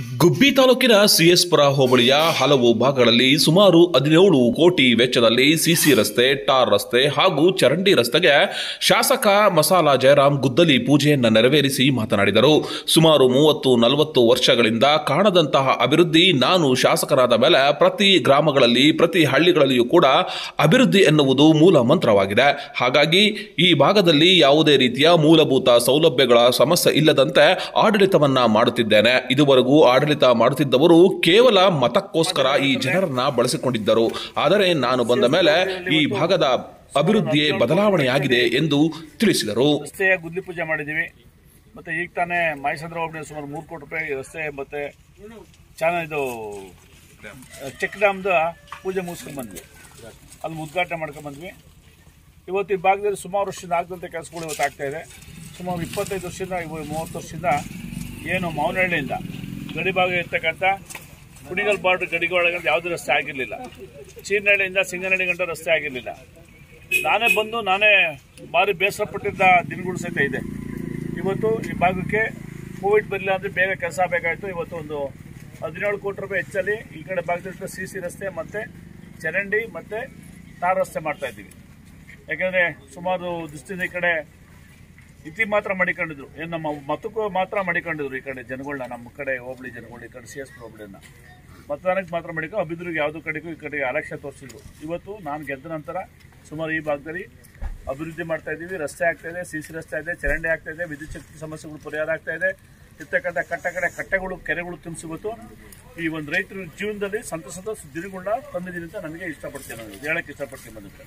ಗುಬ್ಬಿ ತಾಲೂಕಿನ ಸಿಎಸ್ಪುರ ಹೋಬಳಿಯ ಹಲವು ಭಾಗಗಳಲ್ಲಿ ಸುಮಾರು ಹದಿನೇಳು ಕೋಟಿ ವೆಚ್ಚದಲ್ಲಿ ಸಿಸಿ ರಸ್ತೆ ಟಾರ್ ರಸ್ತೆ ಹಾಗೂ ಚರಂಡಿ ರಸ್ತೆಗೆ ಶಾಸಕ ಮಸಾಲ ಜಯರಾಮ್ ಗುದ್ದಲಿ ಪೂಜೆಯನ್ನ ನೆರವೇರಿಸಿ ಮಾತನಾಡಿದರು ಸುಮಾರು ಮೂವತ್ತು ನಲವತ್ತು ವರ್ಷಗಳಿಂದ ಕಾಣದಂತಹ ಅಭಿವೃದ್ಧಿ ನಾನು ಶಾಸಕರಾದ ಮೇಲೆ ಪ್ರತಿ ಗ್ರಾಮಗಳಲ್ಲಿ ಪ್ರತಿ ಹಳ್ಳಿಗಳಲ್ಲಿಯೂ ಕೂಡ ಅಭಿವೃದ್ಧಿ ಎನ್ನುವುದು ಮೂಲ ಮಂತ್ರವಾಗಿದೆ ಹಾಗಾಗಿ ಈ ಭಾಗದಲ್ಲಿ ಯಾವುದೇ ರೀತಿಯ ಮೂಲಭೂತ ಸೌಲಭ್ಯಗಳ ಸಮಸ್ಯೆ ಇಲ್ಲದಂತೆ ಆಡಳಿತವನ್ನ ಮಾಡುತ್ತಿದ್ದೇನೆ ಇದುವರೆಗೂ ಆಡಳಿತ ಮಾಡುತ್ತಿದ್ದವರು ಕೇವಲ ಮತಕ್ಕೋಸ್ಕರ ಈ ಜನರನ್ನ ಬಳಸಿಕೊಂಡಿದ್ದರು ಆದರೆ ನಾನು ಬಂದ ಮೇಲೆ ಈ ಭಾಗದ ಅಭಿವೃದ್ಧಿಯೇ ಬದಲಾವಣೆಯಾಗಿದೆ ಎಂದು ತಿಳಿಸಿದರು ರಸ್ತೆಯ ಗುದ್ಲಿ ಪೂಜೆ ಮಾಡಿದ್ದೀವಿ ಮತ್ತೆ ಈಗ ತಾನೇ ಮೈಸಂದ್ರ ಹೋಬಳಿ ಸುಮಾರು ಮೂರು ಕೋಟಿ ರೂಪಾಯಿ ರಸ್ತೆ ಮತ್ತೆ ಚೆನ್ನಾಗಿ ಇದು ಚೆಕ್ ಡ್ಯಾಮ್ದ ಪೂಜೆ ಮುಗಿಸ್ಕೊಂಡು ಬಂದ್ವಿ ಅಲ್ಲಿ ಉದ್ಘಾಟನೆ ಮಾಡ್ಕೊಂಡು ಬಂದ್ವಿ ಇವತ್ತು ಈ ಭಾಗದಲ್ಲಿ ಸುಮಾರು ವರ್ಷದಿಂದ ಆಗದಂಥ ಕೆಲಸಗಳು ಇವತ್ತು ಆಗ್ತಾ ಇದೆ ಸುಮಾರು ಇಪ್ಪತ್ತೈದು ವರ್ಷದಿಂದ ಇವ- ಮೂವತ್ತು ವರ್ಷದಿಂದ ಏನು ಮಾವನಹಳ್ಳಿಯಿಂದ ಗಡಿ ಭಾಗ ಇರ್ತಕ್ಕಂಥ ಕುಣಿಗಲ್ ಬಾರ್ಡರ್ ಗಡಿಗೆ ಒಳಗಡೆ ಯಾವುದೇ ರಸ್ತೆ ಆಗಿರಲಿಲ್ಲ ಚೀರ್ನಹಳ್ಳಿಯಿಂದ ಸಿಂಗನಹಳ್ಳಿ ಗಂಟ ರಸ್ತೆ ಆಗಿರಲಿಲ್ಲ ನಾನೇ ಬಂದು ನಾನೇ ಭಾರಿ ಬೇಸರ ಪಟ್ಟಿದ್ದ ದಿನಗಳು ಸಹಿತ ಇದೆ ಇವತ್ತು ಈ ಭಾಗಕ್ಕೆ ಕೋವಿಡ್ ಬರಲಿಲ್ಲ ಅಂದರೆ ಬೇಗ ಕೆಲಸ ಬೇಕಾಯಿತು ಇವತ್ತು ಒಂದು ಹದಿನೇಳು ಕೋಟಿ ರೂಪಾಯಿ ಹೆಚ್ಚಲ್ಲಿ ಈ ಕಡೆ ಭಾಗದಲ್ಲಿ ಸಿ ಸಿ ರಸ್ತೆ ಮತ್ತು ಚರಂಡಿ ಮತ್ತು ಟಾರ್ ರಸ್ತೆ ಮಾಡ್ತಾ ಇದ್ದೀವಿ ಯಾಕಂದರೆ ಸುಮಾರು ದಿವಸದಿಂದ ಈ ಕಡೆ ಇತಿ ಮಾತ್ರ ಮಡಿಕೊಂಡಿದ್ರು ಏನು ನಮ್ಮ ಮತಕ್ಕೂ ಮಾತ್ರ ಮಡಿಕೊಂಡಿದ್ರು ಈ ಕಡೆ ಜನಗಳನ್ನ ನಮ್ಮ ಕಡೆ ಹೋಬಳಿ ಜನಗಳು ಈ ಕಡೆ ಸಿ ಎಸ್ ಹೋಬಳಿನ ಮತದಾನಕ್ಕೆ ಮಾತ್ರ ಮಡಿಕೊಂಡು ಅಭಿವೃದ್ಧಿಗೆ ಯಾವುದೂ ಕಡೆಗೂ ಈ ಕಡೆಗೆ ಅಲಕ್ಷ್ಯ ತೋರಿಸಿದ್ರು ಇವತ್ತು ನಾನು ಗೆದ್ದ ನಂತರ ಸುಮಾರು ಈ ಭಾಗದಲ್ಲಿ ಅಭಿವೃದ್ಧಿ ಮಾಡ್ತಾ ಇದ್ದೀವಿ ರಸ್ತೆ ಆಗ್ತಾ ಇದೆ ಸಿ ಸಿ ರಸ್ತೆ ಇದೆ ಚರಂಡಿ ಆಗ್ತಾ ಇದೆ ವಿದ್ಯುತ್ ಶಕ್ತಿ ಸಮಸ್ಯೆಗಳು ಪರಿಹಾರ ಆಗ್ತಾ ಇದೆ ಇರ್ತಕ್ಕಂಥ ಕಟ್ಟ ಕಡೆ ಕಟ್ಟೆಗಳು ಕೆರೆಗಳು ತುಂಬಿಸಿ ಇವತ್ತು ಈ ಒಂದು ರೈತರ ಜೀವನದಲ್ಲಿ ಸಂತಸದ ದಿನಗಳನ್ನ ತಂದಿದ್ದೀನಿ ಅಂತ ನನಗೆ ಇಷ್ಟಪಡ್ತೀನಿ ನಾನು ಇದು ಹೇಳಕ್ಕೆ ಇಷ್ಟಪಡ್ತೀನಿ ಬಂದಿದ್ದೆ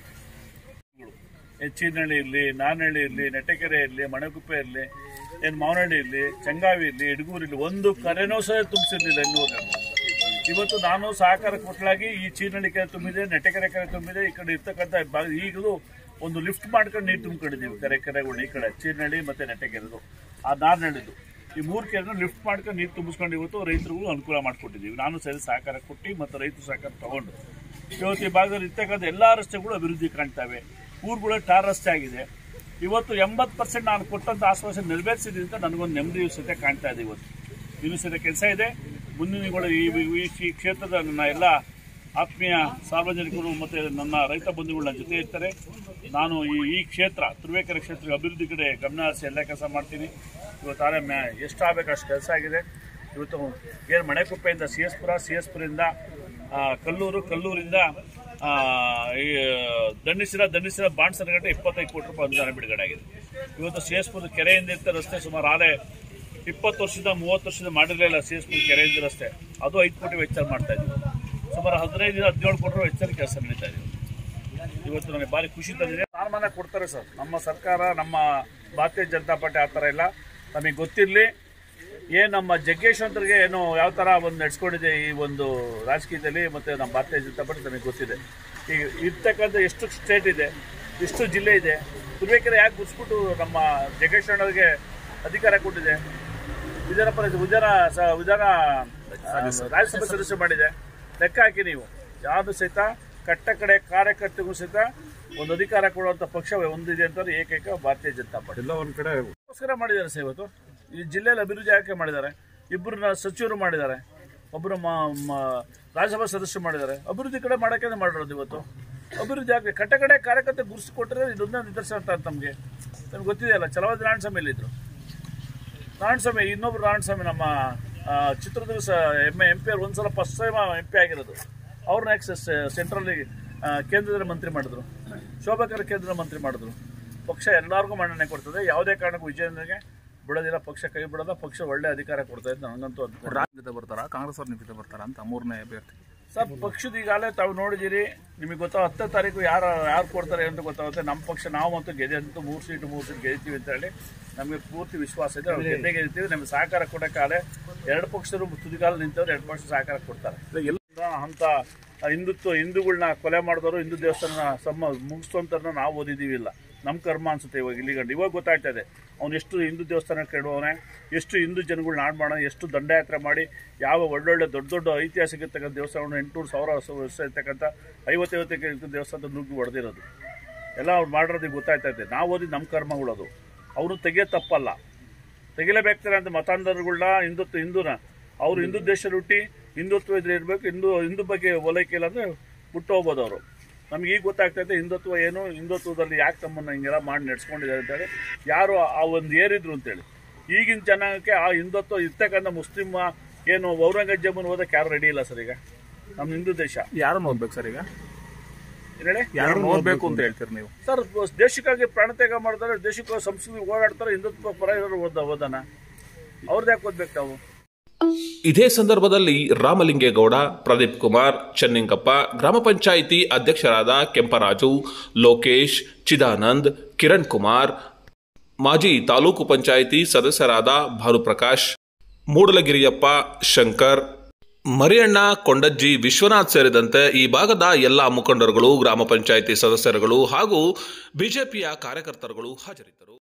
ಹೆಚ್ಚಿನಹಳ್ಳಿ ಇರಲಿ ನಾನಹಳ್ಳಿ ಇರಲಿ ನೆಟ್ಟಕೆರೆ ಇರಲಿ ಮಣಗುಪ್ಪೆ ಇರಲಿ ಏನು ಮಾವನಹಳ್ಳಿ ಇರಲಿ ಚಂಗಾವಿ ಇರಲಿ ಇಡಗೂರು ಇರಲಿ ಒಂದು ಕರೆನೂ ಸಹ ತುಂಬಿಸಿರ್ಲಿಲ್ಲ ಇನ್ನೂರು ಇವತ್ತು ನಾನು ಸಹಕಾರ ಕೊಟ್ಟಲಾಗಿ ಈ ಚೀನಹಳ್ಳಿ ಕೆರೆ ತುಂಬಿದೆ ನೆಟ್ಟಕೆರೆ ಕೆರೆ ತುಂಬಿದೆ ಈ ಕಡೆ ಇರ್ತಕ್ಕಂಥ ಭಾಗ ಈಗಲೂ ಒಂದು ಲಿಫ್ಟ್ ಮಾಡ್ಕೊಂಡು ನೀರು ತುಂಬಿಕೊಂಡಿದ್ದೀವಿ ಕೆರೆ ಕೆರೆಗಳು ಈ ಕಡೆ ಚೀನಹಳ್ಳಿ ಮತ್ತು ನೆಟ್ಟಕೆರೆದು ಆ ನಾರ್ನಹಳ್ಳಿದು ಈ ಮೂರು ಕೆರೆನ ಲಿಫ್ಟ್ ಮಾಡ್ಕೊಂಡು ನೀರು ತುಂಬಿಸ್ಕೊಂಡು ಇವತ್ತು ರೈತರಿಗೂ ಅನುಕೂಲ ಮಾಡಿಕೊಟ್ಟಿದ್ದೀವಿ ನಾನು ಸರಿ ಸಹಕಾರ ಕೊಟ್ಟು ಮತ್ತು ರೈತರು ಸಹಕಾರ ತಗೊಂಡು ಇವತ್ತು ಈ ಭಾಗದಲ್ಲಿ ಇರ್ತಕ್ಕಂಥ ಎಲ್ಲ ರಸ್ತೆಗಳು ಅಭಿವೃದ್ಧಿ ಕಾಣ್ತವೆ ಊರುಗಳು ಟಾರ್ ರಸ್ತೆ ಆಗಿದೆ ಇವತ್ತು ಎಂಬತ್ತು ಪರ್ಸೆಂಟ್ ನಾನು ಕೊಟ್ಟಂತ ಆಶ್ವಾಸನೆ ನೆರವೇರಿಸಿದ್ದೀನಿ ಅಂತ ನನಗೊಂದು ನೆಮ್ಮದಿ ಸಹಿತ ಕಾಣ್ತಾ ಇದೆ ಇವತ್ತು ಇನ್ನೂ ಸಹಿತ ಕೆಲಸ ಇದೆ ಮುಂದಿನಗಳು ಈ ಈ- ಈ ಕ್ಷೇತ್ರದ ನನ್ನ ಎಲ್ಲ ಆತ್ಮೀಯ ಸಾರ್ವಜನಿಕರು ಮತ್ತು ನನ್ನ ರೈತ ಬಂಧುಗಳು ನನ್ನ ಜೊತೆ ಇರ್ತಾರೆ ನಾನು ಈ ಈ ಕ್ಷೇತ್ರ ತುರುವೇಕೆರೆ ಕ್ಷೇತ್ರ ಅಭಿವೃದ್ಧಿ ಕಡೆ ಗಮನ ಹರಿಸಿ ಎಲ್ಲ ಕೆಲಸ ಮಾಡ್ತೀನಿ ಇವತ್ತು ಆರೆ ಮ್ಯಾ ಎಷ್ಟಾಗಬೇಕು ಅಷ್ಟು ಕೆಲಸ ಆಗಿದೆ ಇವತ್ತು ಏನು ಮಣೆಕುಪ್ಪೆಯಿಂದ C S Pura C S ಪುರದಿಂದ ಆ, ಕಲ್ಲೂರು ಕಲ್ಲೂರಿಂದ ಆ, ಈ ದಂಡಿಸಿರ ದಂಡಿಸಿರ ಬಾಣಸನಗಟ್ಟೆ ಇಪ್ಪತ್ತೈದು ಕೋಟಿ ರೂಪಾಯಿ ಅನುದಾನ ಬಿಡುಗಡೆ ಆಗಿದೆ ಇವತ್ತು ಸಿ ಎಸ್ ಪುರದ ಕೆರೆಯಿಂದ ಇರ್ತ ರಸ್ತೆ ಸುಮಾರು ಆಲೆ ಇಪ್ಪತ್ತು ವರ್ಷದಿಂದ ಮೂವತ್ತು ವರ್ಷದಿಂದ ಮಾಡಿರಲಿಲ್ಲ ಸಿ ಎಸ್ ಪುರ ಕೆರೆಯಿಂದ ರಸ್ತೆ ಅದು ಐದು ಕೋಟಿ ವೆಚ್ಚ ಮಾಡ್ತಾ ಇದ್ದೀವಿ ಸುಮಾರು ಹದಿನೈದರಿಂದ ಹದಿನೇಳು ಕೋಟಿ ರೂಪಾಯಿ ವೆಚ್ಚದಲ್ಲಿ ಕೆಲಸ ನಡೀತಾ ಇದೆ ಇವತ್ತು ನನಗೆ ಭಾರಿ ಖುಷಿ ತಂದಿದೆ ಸನ್ಮಾನ ಕೊಡ್ತಾರೆ ಸರ್ ನಮ್ಮ ಸರ್ಕಾರ ನಮ್ಮ ಭಾರತೀಯ ಜನತಾ ಪಾರ್ಟಿ ಆ ಥರ ಇಲ್ಲ ನಮಗೆ ಗೊತ್ತಿರಲಿ ಏನು ನಮ್ಮ ಜಗ್ಗೇಶ್ ಅಂತರಿಗೆ ಏನು ಯಾವ ಥರ ಒಂದು ನಡೆಸ್ಕೊಂಡಿದೆ ಈ ಒಂದು ರಾಜಕೀಯದಲ್ಲಿ ಮತ್ತು ನಮ್ಮ ಭಾರತೀಯ ಜನತಾ ಪಾರ್ಟಿ ನಮಗೆ ಗೊತ್ತಿದೆ ಈಗ ಇರ್ತಕ್ಕಂಥ ಎಷ್ಟು ಸ್ಟೇಟ್ ಇದೆ ಎಷ್ಟು ಜಿಲ್ಲೆ ಇದೆ ತುರುವೇಕೆರೆ ಯಾಕೆ ಗುರ್ಸ್ಬಿಟ್ಟು ನಮ್ಮ ಜಗ್ಗೇಶ್ ಅಣ್ಣವ್ರಿಗೆ ಅಧಿಕಾರ ಕೊಟ್ಟಿದೆ ವಿಧಾನ ಪರಿಷತ್ ವಿಧಾನ ಸ- ವಿಧಾನ ಆ, ರಾಜ್ಯಸಭೆ ಸದಸ್ಯ ಮಾಡಿದೆ ಲೆಕ್ಕ ಹಾಕಿ ನೀವು ಯಾವುದು ಸಹಿತ ಕಟ್ಟ ಕಡೆ ಕಾರ್ಯಕರ್ತರಿಗೂ ಸಹಿತ ಒಂದು ಅಧಿಕಾರ ಕೊಡುವಂಥ ಪಕ್ಷ ಒಂದಿದೆ ಅಂತಂದ್ರೆ ಏಕೈಕ ಭಾರತೀಯ ಜನತಾ ಪಾರ್ಟಿ ಎಲ್ಲ ಒಂದ್ ಕಡೆ ಗೋಸ್ಕರ ಮಾಡಿದ್ದಾರೆ ಸರ್ ಇವತ್ತು ಈ ಜಿಲ್ಲೆಯಲ್ಲಿ ಅಭಿವೃದ್ಧಿ ಆಯ್ಕೆ ಮಾಡಿದ್ದಾರೆ ಇಬ್ಬರನ್ನ ಸಚಿವರು ಮಾಡಿದ್ದಾರೆ ಒಬ್ಬರು ರಾಜ್ಯಸಭಾ ಸದಸ್ಯರು ಮಾಡಿದ್ದಾರೆ ಅಭಿವೃದ್ಧಿ ಕಡೆ ಮಾಡೋಕೆ ಮಾಡಿರೋದು ಇವತ್ತು ಅಭಿವೃದ್ಧಿ ಆಗಿ ಕಟ್ಟ ಕಡೆ ಕಾರ್ಯಕರ್ತ ಗುರುಸಿ ಕೊಟ್ಟರೆ ಇದೊಂದೇ ನಿದರ್ಶನ ಅಂತ ನಮಗೆ ನಮ್ಗೆ ಗೊತ್ತಿದೆಯಲ್ಲ ಚಲವಾದಿ ನಾರಾಯಣಸ್ವಾಮಿ ಇಲ್ಲಿದ್ರು ನಾರಾಯಣಸ್ವಾಮಿ ಇನ್ನೊಬ್ರು ನಾರಾಯಣಸ್ವಾಮಿ ನಮ್ಮ ಆ, ಚಿತ್ರದುರ್ಗ ಸ ಎಮ್ ಎಂ ಪಿ ಅವ್ರು ಒಂದ್ಸಲ ಫಸ್ಟ್ ಟೈಮ್ ಎಂ ಪಿ ಆಗಿರೋದು ಅವ್ರನ್ನ ಯಾಕೆ ಸೆಂಟ್ರಲ್ಲಿ ಕೇಂದ್ರದಲ್ಲಿ ಮಂತ್ರಿ ಮಾಡಿದ್ರು ಶೋಭಾಕರ್ ಕೇಂದ್ರದ ಮಂತ್ರಿ ಮಾಡಿದ್ರು ಪಕ್ಷ ಎಲ್ಲರಿಗೂ ಮನ್ನಣೆ ಕೊಡ್ತದೆ ಯಾವುದೇ ಕಾರಣಕ್ಕೂ ವಿಜಯೇಂದ್ರಗೆ ಬಿಡೋದಿಲ್ಲ ಪಕ್ಷ ಕೈ ಬಿಡೋದ ಪಕ್ಷ ಒಳ್ಳೆ ಅಧಿಕಾರ ಕೊಡ್ತಾ ಇದೆ ನನಗಂತೂ ಅನ್ಕೊಂಡು ರಾಜ್ಯದ ಬರ್ತಾರ ಕಾಂಗ್ರೆಸ್ ಅವ್ರ ನಿಂತಿದ್ದ ಬರ್ತಾರ ಅಂತ ಮೂರನೇ ಅಭ್ಯರ್ಥಿ ಸರ್ ಪಕ್ಷದ ಈಗಾಗಲೇ ತಾವು ನೋಡಿದಿರಿ ನಿಮಗೆ ಗೊತ್ತಾಗ ಹತ್ತನೇ ತಾರೀಕು ಯಾರು ಯಾರು ಕೊಡ್ತಾರೆ ಅಂತ ಗೊತ್ತಾಗುತ್ತೆ ನಮ್ಮ ಪಕ್ಷ ನಾವು ಅಂತೂ ಗೆದ್ದೆ ಅಂತೂ ಮೂರು ಸೀಟು ಮೂರು ಸೀಟ್ ಗೆಲ್ತೀವಿ ಅಂತ ಹೇಳಿ ನಮಗೆ ಪೂರ್ತಿ ವಿಶ್ವಾಸ ಇದೆ ನಾವು ಗೆದ್ದೆ ಗೆಲ್ತೀವಿ ನಮಗೆ ಸಹಕಾರ ಕೊಡೋಕ್ಕಾಗಲೇ ಎರಡು ಪಕ್ಷರು ತುದಿಗಾಲ ನಿಂತವ್ರು ಎರಡು ಪಕ್ಷ ಸಹಕಾರ ಕೊಡ್ತಾರೆ ಎಲ್ಲ ಅಂತ ಹಿಂದುತ್ವ ಹಿಂದೂಗಳನ್ನ ಕೊಲೆ ಮಾಡಿದವರು ಹಿಂದೂ ದೇವಸ್ಥಾನ ಸಮ ಮುಗಿಸ್ತಂತ ನಾವು ಓದಿದ್ದೀವಿ ಇಲ್ಲ ನಮ್ಮ ಕರ್ಮ ಅನ್ಸುತ್ತೆ ಇವಾಗ ಇಲ್ಲಿ ಗಂಡು ಇವಾಗ ಗೊತ್ತಾಗ್ತಾ ಇದೆ ಅವ್ನು ಎಷ್ಟು ಹಿಂದೂ ದೇವಸ್ಥಾನ ಕೆಡುವವನೆ ಎಷ್ಟು ಹಿಂದೂ ಜನಗಳನ್ನ ಹಾಳು ಮಾಡೋಣ ಎಷ್ಟು ದಂಡಯಾತ್ರೆ ಮಾಡಿ ಯಾವ ಒಳ್ಳೊಳ್ಳೆ ದೊಡ್ಡ ದೊಡ್ಡ ಐತಿಹಾಸಿಕ ಇರ್ತಕ್ಕಂಥ ದೇವಸ್ಥಾನಗಳು ಎಂಟುನೂರು ಸಾವಿರ ವರ್ಷ ಇರ್ತಕ್ಕಂಥ ಐವತ್ತೈವತ್ತಕ್ಕೆ ದೇವಸ್ಥಾನದ ನುಗ್ಗಿ ಹೊಡೆದಿರೋದು ಎಲ್ಲ ಅವ್ರು ಮಾಡಿರೋದು ಗೊತ್ತಾಗ್ತಾ ಇದೆ ನಾವು ಓದಿದ್ದು ನಮ್ಮ ಕರ್ಮಗಳು ಅದು ಅವರು ತೆಗಿಯೋ ತಪ್ಪಲ್ಲ ತೆಗಿಲೇಬೇಕಾರೆ ಅಂತ ಮತಾಂಧರುಗಳನ್ನ ಹಿಂದುತ್ವ ಹಿಂದೂನ ಅವರು ಹಿಂದೂ ದೇಶ ಹುಟ್ಟಿ ಹಿಂದುತ್ವ ಇದ್ರೆ ಇರಬೇಕು ಹಿಂದೂ ಹಿಂದೂ ಬಗ್ಗೆ ಓಲೈಕೆ ಇಲ್ಲ ಅಂದರೆ ಬಿಟ್ಟು ಹೋಗ್ಬೋದು ಅವರು ನಮ್ಗೆ ಈಗ ಗೊತ್ತಾಗ್ತೈತೆ ಹಿಂದುತ್ವ ಏನು ಹಿಂದುತ್ವದಲ್ಲಿ ಯಾಕೆ ತಮ್ಮನ್ನು ಹಿಂಗೆಲ್ಲ ಮಾಡಿ ನಡೆಸ್ಕೊಂಡಿದ್ದಾರೆ ಅಂತೇಳಿ ಯಾರು ಆ ಒಂದು ಏರಿದ್ರು ಅಂತೇಳಿ ಈಗಿನ ಜನಾಂಗಕ್ಕೆ ಆ ಹಿಂದುತ್ವ ಇರ್ತಕ್ಕಂಥ ಮುಸ್ಲಿಮ್ ಏನು ಔರಂಗಜೇಬನ್ ಓದಕ್ಕೆ ಯಾರು ರೆಡಿ ಇಲ್ಲ ಸರ್ ಈಗ ನಮ್ಮ ಹಿಂದೂ ದೇಶ ಯಾರನ್ನ ಓದ್ಬೇಕು ಸರ್ ಈಗ ಏನ್ ಹೇಳಿ ಯಾರನ್ನ ಓದ್ಬೇಕು ಅಂತ ಹೇಳ್ತೀರಿ ನೀವು ಸರ್ ದೇಶಕ್ಕಾಗಿ ಪ್ರಾಣತ್ಯಾಗ ಮಾಡ್ತಾರೆ ದೇಶಕ್ಕೆ ಸಂಸ್ಕೃತಿ ಓಡಾಡ್ತಾರೆ ಹಿಂದುತ್ವ ಪರ ಇರೋರು ಓದ ಓದನ ಅವ್ರದ್ದು ಯಾಕೆ ಓದ್ಬೇಕು ನಾವು ಇದೇ ಸಂದರ್ಭದಲ್ಲಿ ರಾಮಲಿಂಗೇಗೌಡ ಪ್ರದೀಪ್ ಕುಮಾರ್ ಚೆನ್ನಿಂಗಪ್ಪ ಗ್ರಾಮ ಪಂಚಾಯಿತಿ ಅಧ್ಯಕ್ಷರಾದ ಕೆಂಪರಾಜು ಲೋಕೇಶ್ ಚಿದಾನಂದ್ ಕಿರಣ್ ಕುಮಾರ್ ಮಾಜಿ ತಾಲೂಕು ಪಂಚಾಯಿತಿ ಸದಸ್ಯರಾದ ಭಾನುಪ್ರಕಾಶ್ ಮೂಡಲಗಿರಿಯಪ್ಪ ಶಂಕರ್ ಮರಿಯಣ್ಣ ಕೊಂಡಜ್ಜಿ ವಿಶ್ವನಾಥ್ ಸೇರಿದಂತೆ ಈ ಭಾಗದ ಎಲ್ಲ ಮುಖಂಡರುಗಳು ಗ್ರಾಮ ಪಂಚಾಯಿತಿ ಸದಸ್ಯರುಗಳು ಹಾಗೂ ಬಿಜೆಪಿಯ ಕಾರ್ಯಕರ್ತರುಗಳು ಹಾಜರಿದ್ದರು